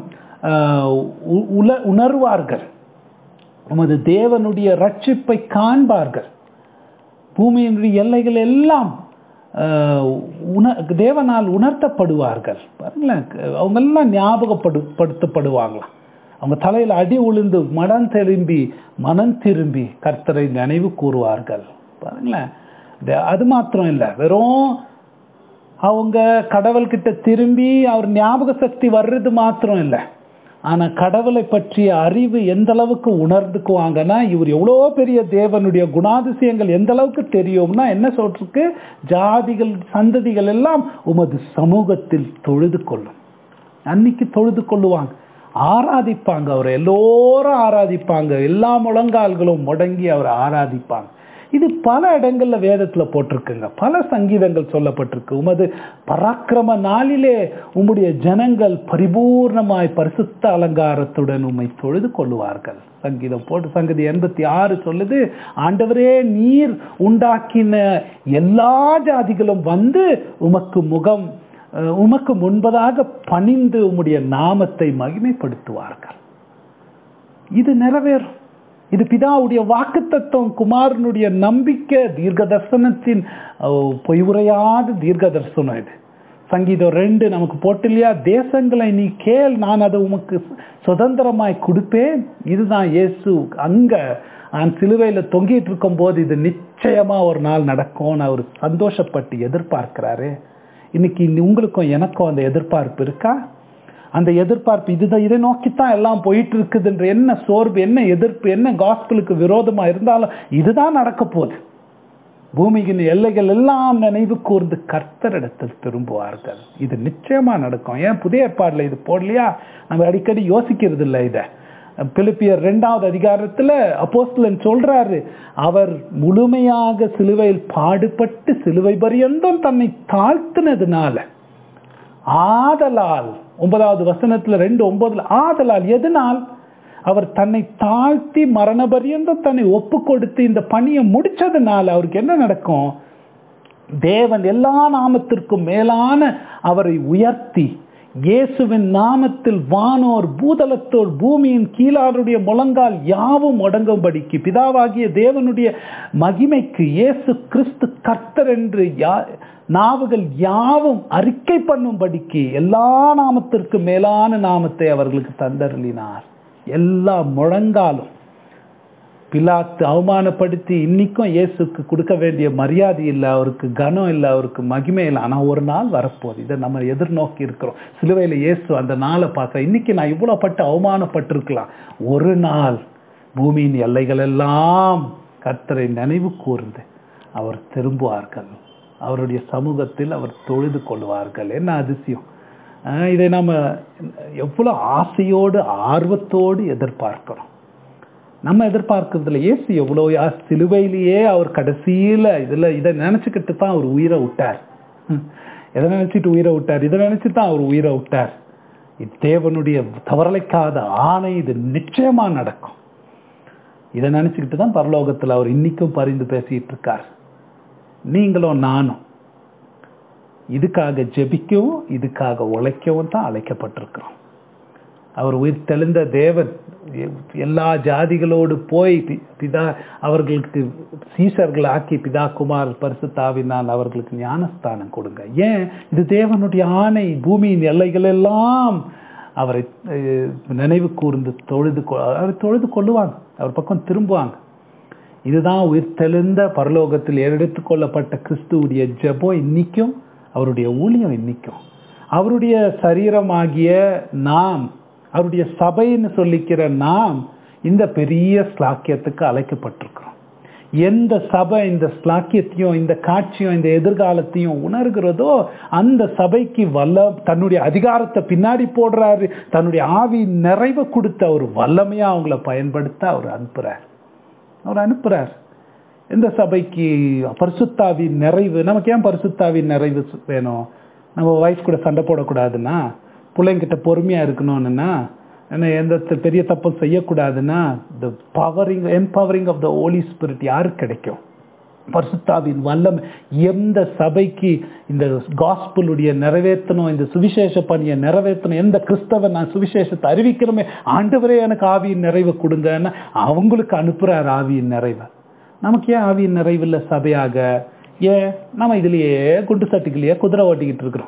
உல உணர்வார்கள் நமது தேவனுடைய ரட்சிப்பை காண்பார்கள் பூமியினுடைய எல்லைகள் எல்லாம் உண தேவனால் உணர்த்தப்படுவார்கள் பாருங்களேன் அவங்க எல்லாம் ஞாபகப்படு படுத்தப்படுவாங்களாம் அவங்க தலையில் அடி உளுந்து மனம் திரும்பி மனம் திரும்பி கர்த்தரை நினைவு கூறுவார்கள் பாருங்களேன் அது மாத்திரம் இல்லை வெறும் அவங்க கடவுள்கிட்ட திரும்பி அவர் ஞாபக சக்தி வர்றது மாத்திரம் இல்லை ஆனா கடவுளை பற்றிய அறிவு எந்த அளவுக்கு உணர்ந்துக்குவாங்கன்னா இவர் எவ்வளோ பெரிய தேவனுடைய குணாதிசயங்கள் எந்த அளவுக்கு தெரியும்னா என்ன சொல்றதுக்கு ஜாதிகள் சந்ததிகள் எல்லாம் உமது சமூகத்தில் தொழுது கொள்ளும் அன்னைக்கு தொழுது கொள்ளுவாங்க ஆராதிப்பாங்க அவர் எல்லோரும் ஆராதிப்பாங்க எல்லா முழங்கால்களும் முடங்கி அவர் ஆராதிப்பாங்க இது பல இடங்கள்ல வேதத்துல போட்டிருக்குங்க பல சங்கீதங்கள் சொல்லப்பட்டிருக்கு உமது பராக்கிரம நாளிலே உம்முடைய ஜனங்கள் பரிபூர்ணமாய் பரிசுத்த அலங்காரத்துடன் உம்மை தொழுது கொள்ளுவார்கள் சங்கீதம் போட்டு சங்கதி எண்பத்தி ஆறு சொல்லுது ஆண்டவரே நீர் உண்டாக்கின எல்லா ஜாதிகளும் வந்து உமக்கு முகம் அஹ், உமக்கு முன்பதாக பணிந்து உம்முடைய நாமத்தை மகிமைப்படுத்துவார்கள் இது நிறைவேறும் இது பிதாவுடைய வாக்குத்தத்தம் குமாரனுடைய நம்பிக்கை தீர்க்க தரிசனத்தின் அஹ், பொய்வுரையாத தீர்க்க தரிசனம் இது சங்கீதம் ரெண்டு நமக்கு போட்டு இல்லையா தேசங்களை நீ கேள் நான் அதை உமக்கு சுதந்திரமாய் கொடுப்பேன் இதுதான் இயேசு அங்க நான் சிலுவையில தொங்கிட்டு இருக்கும் போது இது நிச்சயமா ஒரு நாள் நடக்கும்னு அவர் சந்தோஷப்பட்டு எதிர்பார்க்கிறாரு இன்னைக்கு இந்த உங்களுக்கும் எனக்கும் அந்த எதிர்பார்ப்பு இருக்கா அந்த எதிர்பார்ப்பு இதுதான் இதை நோக்கித்தான் எல்லாம் போயிட்டு இருக்குதுன்ற என்ன சோர்வு என்ன எதிர்ப்பு என்ன காஸ்பிளுக்கு விரோதமா இருந்தாலும் இதுதான் நடக்க போகுது பூமியின் எல்லைகள் எல்லாம் நினைவு கூர்ந்து கர்த்தரிடத்தில் திரும்புவார்கள் இது நிச்சயமா நடக்கும் ஏன் புதிய ஏற்பாடுல இது போடலையா நம்ம அடிக்கடி யோசிக்கிறது இல்லை இதை பிலிப்பியர் ரெண்டாவது அதிகாரத்துல அப்போஸ்தலன் சொல்றாரு அவர் முழுமையாக சிலுவையில் பாடுபட்டு சிலுவை பரியந்தம் தன்னை தாழ்த்தினதுனால ஆதலால் ஒன்பதாவது வசனத்துல ரெண்டு ஒன்பதுல ஆதலால் எதனால் அவர் தன்னை தாழ்த்தி மரண பரியந்தம் தன்னை ஒப்பு கொடுத்து இந்த பணியை முடிச்சதுனால அவருக்கு என்ன நடக்கும் தேவன் எல்லா நாமத்திற்கும் மேலான அவரை உயர்த்தி இயேசுவின் நாமத்தில் வானோர் பூதலத்தோர் பூமியின் கீழாருடைய முழங்கால் யாவும் அடங்கும்படிக்கு பிதாவாகிய தேவனுடைய மகிமைக்கு இயேசு கிறிஸ்து கர்த்தர் என்று யா நாவுகள் யாவும் அறிக்கை பண்ணும்படிக்கு எல்லா நாமத்திற்கு மேலான நாமத்தை அவர்களுக்கு தந்தருளினார் எல்லா முழங்காலும் பிலாத்து அவமானப்படுத்தி இன்னைக்கும் இயேசுக்கு கொடுக்க வேண்டிய மரியாதை இல்லை அவருக்கு கனம் இல்லை அவருக்கு மகிமை இல்லை ஆனால் ஒரு நாள் வரப்போகுது இதை நம்ம எதிர்நோக்கி இருக்கிறோம் சிலுவையில் இயேசு அந்த நாளை பார்த்தா இன்னைக்கு நான் இவ்வளோ பட்டு அவமானப்பட்டிருக்கலாம் ஒரு நாள் பூமியின் எல்லைகள் எல்லாம் கர்த்தரை நினைவு கூர்ந்து அவர் திரும்புவார்கள் அவருடைய சமூகத்தில் அவர் தொழுது கொள்வார்கள் என்ன அதிசயம் ஆஹ் இதை நம்ம எவ்வளோ ஆசையோடு ஆர்வத்தோடு எதிர்பார்க்கிறோம் நம்ம எதிர்பார்க்கறதுல இயேசு எவ்வளோ யா- சிலுவையிலேயே அவர் கடைசியில இதுல இதை நினைச்சுக்கிட்டு தான் அவர் உயிரை விட்டார் ம். எதை நினைச்சிட்டு உயிரை விட்டார் இதை நினைச்சு தான் அவர் உயிரை விட்டார் இது தேவனுடைய தவறலைக்காத ஆணை இது நிச்சயமா நடக்கும் இதை நினைச்சுக்கிட்டு தான் பரலோகத்துல அவர் இன்னைக்கும் பரிந்து பேசிட்டு இருக்கார் நீங்களும் நானும் இதுக்காக ஜெபிக்கவும் இதுக்காக உழைக்கவும் தான் அழைக்கப்பட்டிருக்கிறோம் அவர் உயிர் தெளிந்த தேவன் எ- எல்லா ஜாதிகளோடு போய் பி- பிதா அவர்களுக்கு சீசர்கள் ஆக்கி பிதா குமார் பரிசுத்தாவினால் அவர்களுக்கு ஞானஸ்தானம் கொடுங்க ஏன் இது தேவனுடைய ஆணை பூமியின் எல்லைகள் எல்லாம் அவரை அஹ், நினைவு கூர்ந்து தொழுது கொ- அவரை தொழுது கொள்ளுவாங்க அவர் பக்கம் திரும்புவாங்க இதுதான் உயிர் தெளிந்த பரலோகத்தில் எடுத்துக்கொள்ளப்பட்ட கிறிஸ்துவுடைய ஜெபம் இன்னிக்கும் அவருடைய ஊழியம் இன்னிக்கும் அவருடைய சரீரமாகிய நாம் அவருடைய சபைன்னு சொல்லிக்கிற நாம் இந்த பெரிய ஸ்லாக்கியத்துக்கு அழைக்கப்பட்டிருக்கிறோம் எந்த சபை இந்த ஸ்லாக்கியத்தையும் இந்த காட்சியும் இந்த எதிர்காலத்தையும் உணர்கிறதோ அந்த சபைக்கு வல்ல தன்னுடைய அதிகாரத்தை பின்னாடி போடுறாரு தன்னுடைய ஆவி நிறைவை கொடுத்த ஒரு வல்லமையா அவங்கள பயன்படுத்த அவர் அனுப்புறார் அவர் அனுப்புறார் எந்த சபைக்கு பரிசுத்தாவின் நிறைவு நமக்கு ஏன் பரிசுத்தாவின் நிறைவு சு- வேணும் நம்ம வைஃப் கூட சண்டை போடக்கூடாதுன்னா பிள்ளைங்கிட்ட பொறுமையா இருக்கணும்னா என்ன எந்த த- பெரிய தப்பும் செய்யக்கூடாதுன்னா the powering empowering of the holy spirit யாருக்கு கிடைக்கும் பரிசுத்தாவின் வல்லம் எந்த சபைக்கு இந்த காஸ்பலுடைய நிறைவேற்றணும் இந்த சுவிசேஷ பணியை நிறைவேற்றணும் எந்த கிறிஸ்தவன் நான் சுவிசேஷத்தை அறிவிக்கிறோமே ஆண்டவரே எனக்கு ஆவியின் நிறைவை கொடுங்கன்னு அவங்களுக்கு அனுப்புறார் ஆவியின் நிறைவை நமக்கு ஏன் ஆவியின் நிறைவில்லை சபையாக ஏன் நம்ம இதுலயே குண்டு சட்டிக்குள்ளேயே குதிரை ஓட்டிக்கிட்டு இருக்கிறோம்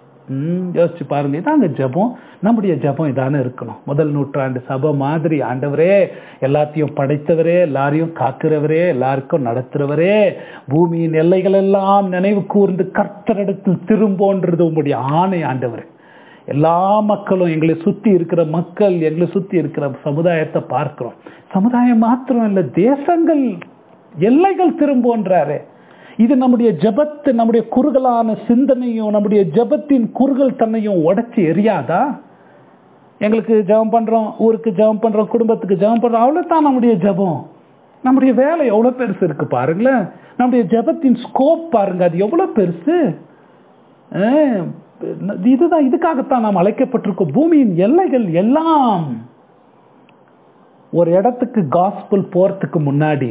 ம் யோசிச்சு பாருங்க இதாங்க ஜெபம் நம்முடைய ஜெபம் இதானே இருக்கணும் முதல் நூற்றாண்டு சபை மாதிரி ஆண்டவரே எல்லாத்தையும் படைத்தவரே எல்லாரையும் காக்கிறவரே எல்லாருக்கும் நடத்துறவரே பூமியின் எல்லைகள் எல்லாம் நினைவு கூர்ந்து கர்த்தரிடத்தில் திரும்போன்றது உங்களுடைய ஆணை ஆண்டவரே எல்லா மக்களும் எங்களை சுத்தி இருக்கிற மக்கள் எங்களை சுத்தி இருக்கிற சமுதாயத்தை பார்க்கிறோம் சமுதாயம் மாத்திரம் இல்ல தேசங்கள் எல்லைகள் திரும்போன்றாரே இது நம்முடைய ஜெபத்து நம்முடைய குறுகலான சிந்தனையும் நம்முடைய ஜெபத்தின் குறுகல் தன்னையும் உடைச்சு எரியாதா எங்களுக்கு ஜெபம் பண்றோம் ஊருக்கு ஜெபம் பண்றோம் குடும்பத்துக்கு ஜெபம் பண்றோம் அவ்வளவுதான் நம்முடைய ஜெபம் நம்முடைய வேலை எவ்வளவு பெருசு இருக்கு பாருங்களேன் நம்முடைய ஜெபத்தின் ஸ்கோப் பாருங்க அது எவ்வளவு பெருசு அஹ், இதுதான் இதுக்காகத்தான் நாம் அழைக்கப்பட்டிருக்கோம் பூமியின் எல்லைகள் எல்லாம் ஒரு இடத்துக்கு காஸ்பிள் போறதுக்கு முன்னாடி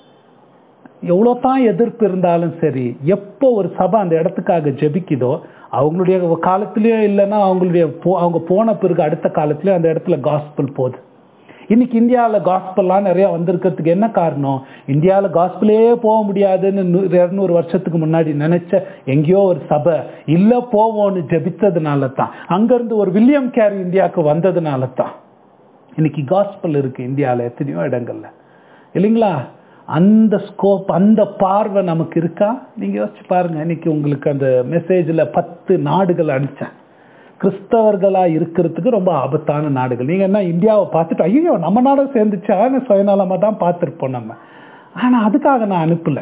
எவ்வளோ தான் எதிர்ப்பு இருந்தாலும் சரி எப்போ ஒரு சபை அந்த இடத்துக்காக ஜெபிக்குதோ அவங்களுடைய காலத்திலயோ இல்லைன்னா அவங்களுடைய போ- அவங்க போன பிறகு அடுத்த காலத்திலயோ அந்த இடத்துல காஸ்பிள் போகுது இன்னைக்கு இந்தியாவில் காஸ்பல்லாம் நிறைய வந்திருக்கிறதுக்கு என்ன காரணம் இந்தியாவில் காஸ்பிளே போக முடியாதுன்னு நூ- இருநூறு வருஷத்துக்கு முன்னாடி நினைச்ச எங்கேயோ ஒரு சபை இல்ல போவோம்னு ஜெபித்ததுனால தான் அங்கிருந்து ஒரு வில்லியம் கேரி இந்தியாவுக்கு வந்ததுனால தான் இன்னைக்கு காஸ்பல் இருக்கு இந்தியாவில் எத்தனையோ இடங்கள்ல இல்லைங்களா அந்த ஸ்கோப் அந்த பார்வை நமக்கு இருக்கா நீங்க யோசிச்சு பாருங்க இன்னைக்கு உங்களுக்கு அந்த மெசேஜ்ல பத்து நாடுகள் அடிச்சேன் கிறிஸ்தவர்களா இருக்கிறதுக்கு ரொம்ப ஆபத்தான நாடுகள் நீங்க என்ன இந்தியாவை பார்த்துட்டு ஐயோ நம்ம நாடும் சேர்ந்துச்சான்னு சுயநலமா தான் பார்த்துருப்போம் நம்ம ஆனா அதுக்காக நான் அனுப்பல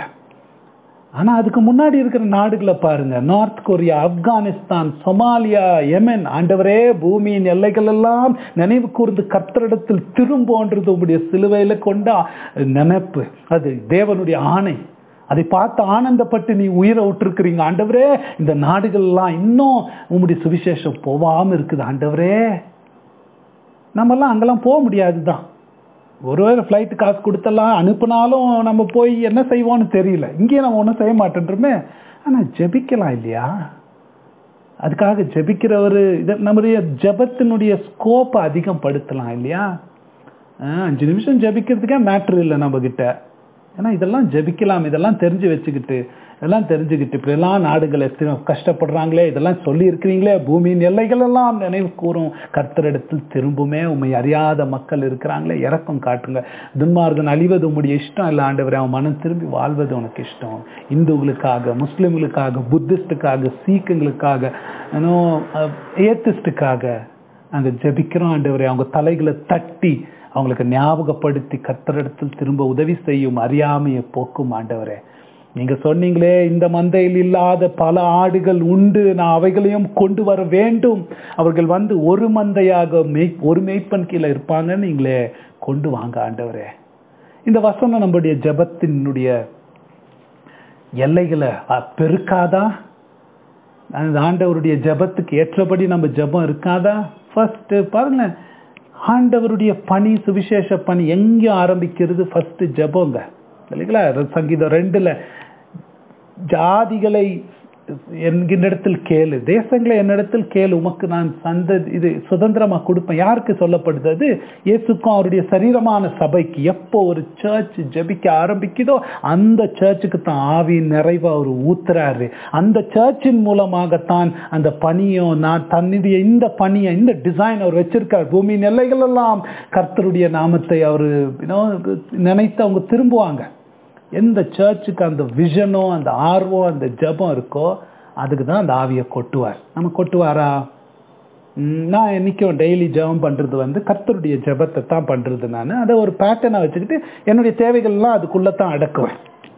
ஆனா அதுக்கு முன்னாடி இருக்கிற நாடுகளை பாருங்க north Korea Afghanistan Somalia Yemen ஆண்டவரே பூமியின் எல்லைகள் எல்லாம் நினைவு கூர்ந்து கர்த்தரிடத்தில் திரும்போன்றது உங்களுடைய சிலுவையில கொண்ட நினைப்பு அது தேவனுடைய ஆணை அதை பார்த்து ஆனந்தப்பட்டு நீ உயிரை விட்டுருக்கிறீங்க ஆண்டவரே இந்த நாடுகள் எல்லாம் இன்னும் உங்களுடைய சுவிசேஷம் போவாம இருக்குது ஆண்டவரே நம்மெல்லாம் அங்கெல்லாம் போக முடியாதுதான் ஒருவேளை ஃப்ளைட்டு காசு கொடுத்தலாம் அனுப்புனாலும் நம்ம போய் என்ன செய்வோம்னு தெரியல இங்கேயே நம்ம ஒன்றும் செய்ய மாட்டேன்றோமே ஆனால் ஜெபிக்கலாம் இல்லையா அதுக்காக ஜெபிக்கிறவர் இதை நம்முடைய ஜெபத்தினுடைய ஸ்கோப்பை அதிகம் படுத்தலாம் இல்லையா ஆஹ், அஞ்சு நிமிஷம் ஜெபிக்கிறதுக்கே மேட்ரு இல்லை நம்ம கிட்ட ஏன்னா இதெல்லாம் ஜெபிக்கலாம் இதெல்லாம் தெரிஞ்சு வச்சுக்கிட்டு இதெல்லாம் தெரிஞ்சுக்கிட்டு இப்படியெல்லாம் நாடுகள் எத்தனை கஷ்டப்படுறாங்களே இதெல்லாம் சொல்லி இருக்கிறீங்களே பூமியின் எல்லைகள் எல்லாம் நினைவு கூறும் கர்த்தரிடத்தில் திரும்புமே உண்மை அறியாத மக்கள் இருக்கிறாங்களே இறக்கம் காட்டுங்க துன்மார்கன் அழிவது உம்முடைய இஷ்டம் இல்லை ஆண்டவரே அவன் மனம் திரும்பி வாழ்வது உனக்கு இஷ்டம் இந்துக்களுக்காக முஸ்லிம்களுக்காக புத்திஸ்டுக்காக சீக்குங்களுக்காக ஏத்திஸ்டுக்காக நாங்கள் ஜெபிக்கிறோம் ஆண்டவரே அவங்க தலைகளை தட்டி அவங்களுக்கு ஞாபகப்படுத்தி கர்த்தரிடத்தில் திரும்ப உதவி செய்யும் அறியாமையை போக்கும் ஆண்டவரே நீங்க சொன்னீங்களே இந்த மந்தையில் இல்லாத பல ஆடுகள் உண்டு நான் அவைகளையும் கொண்டு வர வேண்டும் அவர்கள் வந்து ஒரு மந்தையாக மெய் ஒரு மெய்ப்பன் கீழே இருப்பாங்கன்னு நீங்களே கொண்டு வாங்க ஆண்டவரே இந்த வசனம் நம்முடைய ஜெபத்தினுடைய எல்லைகளை அ, பெருக்காதா அந்த ஆண்டவருடைய ஜெபத்துக்கு ஏற்றபடி நம்ம ஜெபம் இருக்காதா ஃபர்ஸ்ட் பாருங்களேன் ஆண்டவருடைய பணி சுவிசேஷ பணி எங்க ஆரம்பிக்கிறது ஃபர்ஸ்ட் ஜெபங்க இல்லைங்களா சங்கீதம் ரெண்டுல ஜாதிகளை என்கின்றிடத்தில் கேளு தேசங்களை என்னிடத்தில் கேளு உமக்கு நான் சந்த இது சுதந்திரமா கொடுப்பேன் யாருக்கு சொல்லப்படுது அது இயேசுக்கும் அவருடைய சரீரமான சபைக்கு எப்போ ஒரு சர்ச் ஜெபிக்க ஆரம்பிக்குதோ அந்த சர்ச்சுக்கு தான் ஆவியின் நிறைவு அவர் ஊத்துறாரு அந்த சர்ச்சின் மூலமாகத்தான் அந்த பணியும் நான் தன்னுடைய இந்த பணியை இந்த டிசைன் அவர் வச்சிருக்கார் பூமியின் எல்லைகள் எல்லாம் கர்த்தருடைய நாமத்தை அவர் நினைத்து அவங்க திரும்புவாங்க எந்த சர்ச்சுக்கு அந்த விஷனோ அந்த ஆர்வம் அந்த ஜபம் இருக்கோ அதுக்கு தான் அந்த ஆவியை கொட்டுவார் நம்ம கொட்டுவாரா ம், நான் என்னைக்கும் டெய்லி ஜெபம் பண்றது வந்து கர்த்தருடைய ஜெபத்தை தான் பண்றது நான் அதை ஒரு பேட்டர்னை வச்சுக்கிட்டு என்னுடைய தேவைகள்லாம் அதுக்குள்ள தான் அடக்குவேன்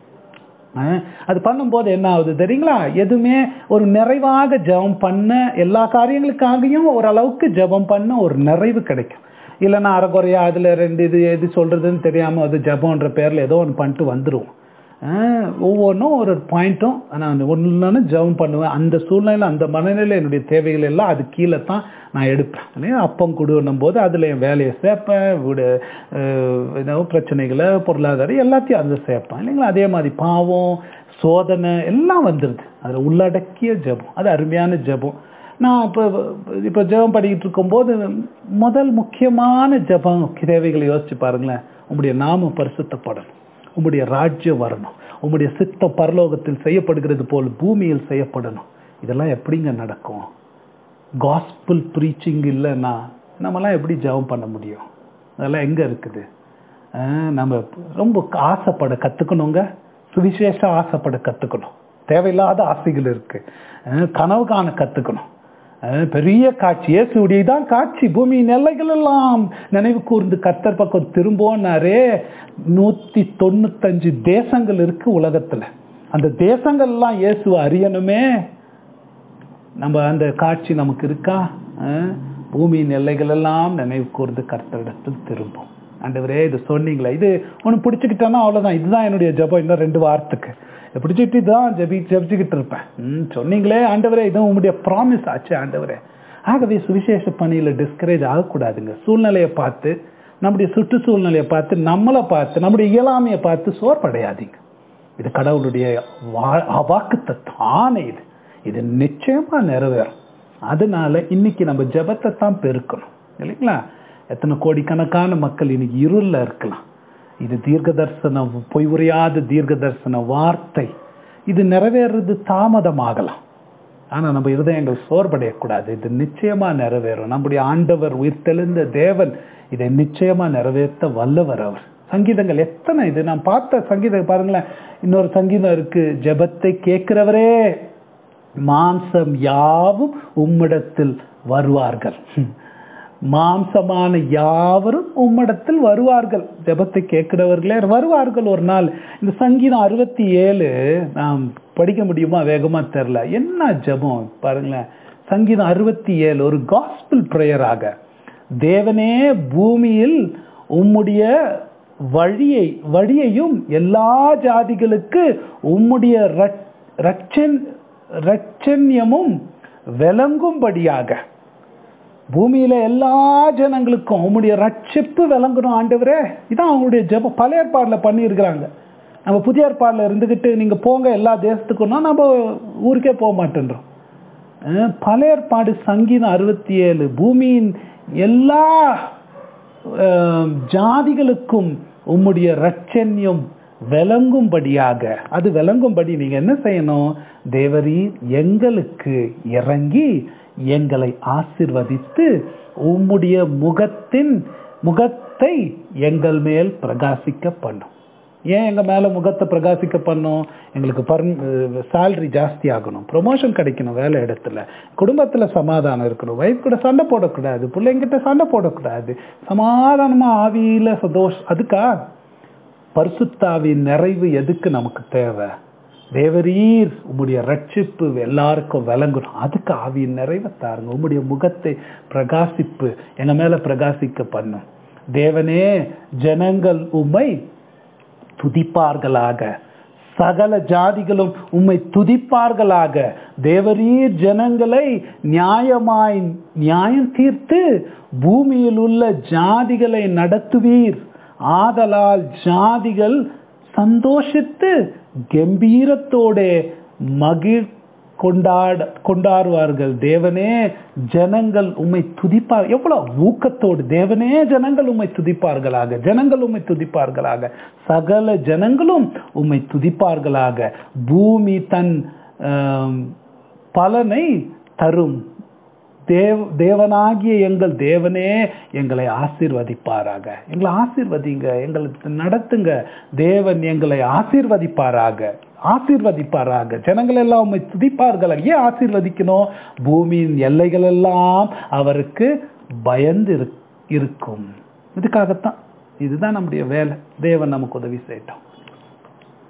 அஹ், அது பண்ணும்போது என்ன ஆகுது தெரியுங்களா எதுவுமே ஒரு நிறைவாக ஜெபம் பண்ண எல்லா காரியங்களுக்காகவும் ஓரளவுக்கு ஜெபம் பண்ண ஒரு நிறைவு கிடைக்கும் இல்லைன்னா அரைக்குறையா அதுல ரெண்டு இது எது சொல்றதுன்னு தெரியாம அது ஜபம்ன்ற பேர்ல ஏதோ ஒன்று பண்ணிட்டு வந்துருவோம் ஆஹ் ஒவ்வொன்றும் ஒரு பாயிண்ட்டும் நான் ஒன்று ஜெபம் பண்ணுவேன் அந்த சூழ்நிலை அந்த மனநிலை என்னுடைய தேவைகள் எல்லாம் அது கீழே தான் நான் எடுப்பேன் இல்லையா அப்பம் கொடுன்னும் போது அதில் என் வேலையை சேர்ப்பேன் வீடு ஆஹ் ஏதோ பிரச்சனைகளை பொருளாதாரம் எல்லாத்தையும் அதில் சேர்ப்பேன் இல்லைங்களா அதே மாதிரி பாவம் சோதனை எல்லாம் வந்துடுது அதில் உள்ளடக்கிய ஜெபம் அது அருமையான ஜெபம் நான் இப்போ இப்போ ஜெபம் படிக்கிட்டு இருக்கும்போது முதல் முக்கியமான ஜெபம் தேவைகளை யோசிச்சு பாருங்களேன் உங்களுடைய நாமம் பரிசுத்தப்படணும் உம்முடைய ராஜ்யம் வரணும் உம்முடைய சித்தம் பரலோகத்தில் செய்யப்படுகிறது போல் பூமியில் செய்யப்படணும் இதெல்லாம் எப்படிங்க நடக்கும் காஸ்பிள் ப்ரீச்சிங் இல்லைன்னா நம்மலாம் எப்படி ஜெபம் பண்ண முடியும் அதெல்லாம் எங்க இருக்குது அஹ் நம்ம ரொம்ப ஆசைப்பட கத்துக்கணுங்க சுவிசேஷ ஆசைப்பட கத்துக்கணும் தேவையில்லாத ஆசைகள் இருக்கு அஹ் கனவு காண கத்துக்கணும் அஹ் பெரிய காட்சி இயேசுடைய தான் காட்சி பூமியின் எல்லைகள் எல்லாம் நினைவு கூர்ந்து கத்தர் பக்கம் திரும்போனாரே நூத்தி தொண்ணூத்தஞ்சு தேசங்கள் இருக்கு உலகத்துல அந்த தேசங்கள் எல்லாம் இயேசுவை அறியணுமே நம்ம அந்த காட்சி நமக்கு இருக்கா அஹ் பூமியின் எல்லைகள் எல்லாம் நினைவு கூர்ந்து கர்த்தரிடத்தில் திரும்பும் ஆண்டவரே இது சொன்னீங்களே இது ஒன்று பிடிச்சிக்கிட்டேன்னா அவ்வளோதான் இதுதான் என்னுடைய ஜெபம் இன்னும் ரெண்டு வாரத்துக்கு இதை பிடிச்சிட்டு தான் ஜெபி ஜெபிச்சுக்கிட்டு இருப்பேன் ம் சொன்னீங்களே ஆண்டவரே இதுவும் உங்களுடைய ப்ராமிஸ் ஆச்சு ஆண்டவரே ஆகவே சுவிசேஷ பணியில் டிஸ்கரேஜ் ஆகக்கூடாதுங்க சூழ்நிலையை பார்த்து நம்முடைய சுற்றுச்சூழ்நிலையை பார்த்து நம்மளை பார்த்து நம்முடைய இயலாமையை பார்த்து சோர்வடையாதீங்க இது கடவுளுடைய வாக்கு தத்துவம் ஆணை இது இது நிச்சயமா நிறைவேறும் அதனால இன்னைக்கு நம்ம ஜெபத்தை தான் பெருக்கணும் இல்லைங்களா எத்தனை கோடிக்கணக்கான மக்கள் இன்னைக்கு இருள்ல இருக்கலாம் இது தீர்க்க தரிசனம் பொய் உரையாத தீர்க்க தரிசன வார்த்தை இது நிறைவேறது தாமதமாகலாம் ஆனா நம்ம இருதயங்கள் சோர்வடையக்கூடாது இது நிச்சயமா நிறைவேறும் நம்முடைய ஆண்டவர் உயிர்த்தெழுந்த தேவன் இதை நிச்சயமா நிறைவேற்ற வல்லவர் அவர் சங்கீதங்கள் எத்தனை இது நான் பார்த்த சங்கீதம் பாருங்களேன் இன்னொரு சங்கீதம் இருக்கு ஜெபத்தை கேட்கிறவரே மாம்சம் யாவும் உம்மிடத்தில் வருவார்கள் மாம்சமான யாவரும் உம்மிடத்தில் வருவார்கள் ஜெபத்தை கேட்கிறவர்களே வருவார்கள் ஒரு நாள் இந்த சங்கீதம் அறுபத்தி ஏழு நாம் படிக்க முடியுமா வேகமா தெரில என்ன ஜெபம் பாருங்களேன் சங்கீதம் அறுபத்தி ஏழு ஒரு காஸ்பிள் ப்ரேயராக தேவனே பூமியில் உம்முடைய வழியை வழியையும் எல்லா ஜாதிகளுக்கு உம்முடைய ரட்சன் ரட்சண்யமும் விளங்கும்படியாக பூமியில எல்லா ஜனங்களுக்கும் உம்முடைய ரட்சிப்பு விளங்கணும் ஆண்டவரே இதான் அவங்களுடைய ஜெபம் பழைய ஏற்பாடில் பண்ணியிருக்கிறாங்க நம்ம புதிய ஏற்பாடில் இருந்துக்கிட்டு நீங்க போங்க எல்லா தேசத்துக்குன்னா நம்ம ஊருக்கே போக மாட்டேன்றோம் பழைய ஏற்பாடு சங்கீதம் அறுபத்தி ஏழு பூமியின் எல்லா ஜாதிகளுக்கும் உம்முடைய ரட்சண்யம் விளங்கும்படியாக அது விளங்கும்படி நீங்க என்ன செய்யணும் தேவரீர் எங்களுக்கு இறங்கி எங்களை ஆசிர்வதித்து உம்முடைய முகத்தின் முகத்தை எங்கள் மேல் பிரகாசிக்க பண்ணும் ஏன் எங்க மேல முகத்தை பிரகாசிக்க பண்ணும் எங்களுக்கு பர் சேலரி ஜாஸ்தி ஆகணும் ப்ரொமோஷன் கிடைக்கணும் வேலை இடத்துல குடும்பத்துல சமாதானம் இருக்கணும் வைஃப் கூட சண்டை போடக்கூடாது பிள்ளைங்கிட்ட சண்டை போடக்கூடாது சமாதானமா ஆவியில சந்தோஷம் அதுக்கா பரிசுத்தாவின் நிறைவு எதுக்கு நமக்கு தேவை தேவரீர் உம்முடைய ரட்சிப்பு எல்லாருக்கும் விளங்கணும் அதுக்கு ஆவியின் நிறைவை தாருங்க உம்முடைய முகத்தை பிரகாசிப்பு எங்க மேல பிரகாசிக்க பண்ணும் தேவனே ஜனங்கள் உம்மை துதிப்பார்களாக சகல ஜாதிகளும் உம்மை துதிப்பார்களாக தேவரீர் ஜனங்களை நியாயமாய் நியாயம் தீர்த்து பூமியில் உள்ள ஜாதிகளை நடத்துவீர் ஆதலால் ஜாதிகள் சந்தோஷித்து கம்பீரத்தோட மகிழ் கொண்டாட கொண்டாடுவார்கள் தேவனே ஜனங்கள் உம்மை துதிப்பார் எவ்வளவு ஊக்கத்தோடு தேவனே ஜனங்கள் உம்மை துதிப்பார்களாக ஜனங்கள் உம்மை துதிப்பார்களாக சகல ஜனங்களும் உம்மை துதிப்பார்களாக பூமி தன் பலனை தரும் தேவ தேவனாகிய எங்கள் தேவனே எங்களை ஆசீர்வதிப்பாராக எங்களை ஆசீர்வதிங்க எங்களுக்கு நடத்துங்க தேவன் எங்களை ஆசீர்வதிப்பாராக ஆசீர்வதிப்பாராக ஜனங்கள் எல்லாம் உண்மை துதிப்பார்கள் ஏன் ஆசீர்வதிக்கணும் பூமியின் எல்லைகள் எல்லாம் அவருக்கு பயந்து இருக்கும் இதுக்காகத்தான் இதுதான் நம்முடைய வேலை தேவன் நமக்கு உதவி செய்யட்டும்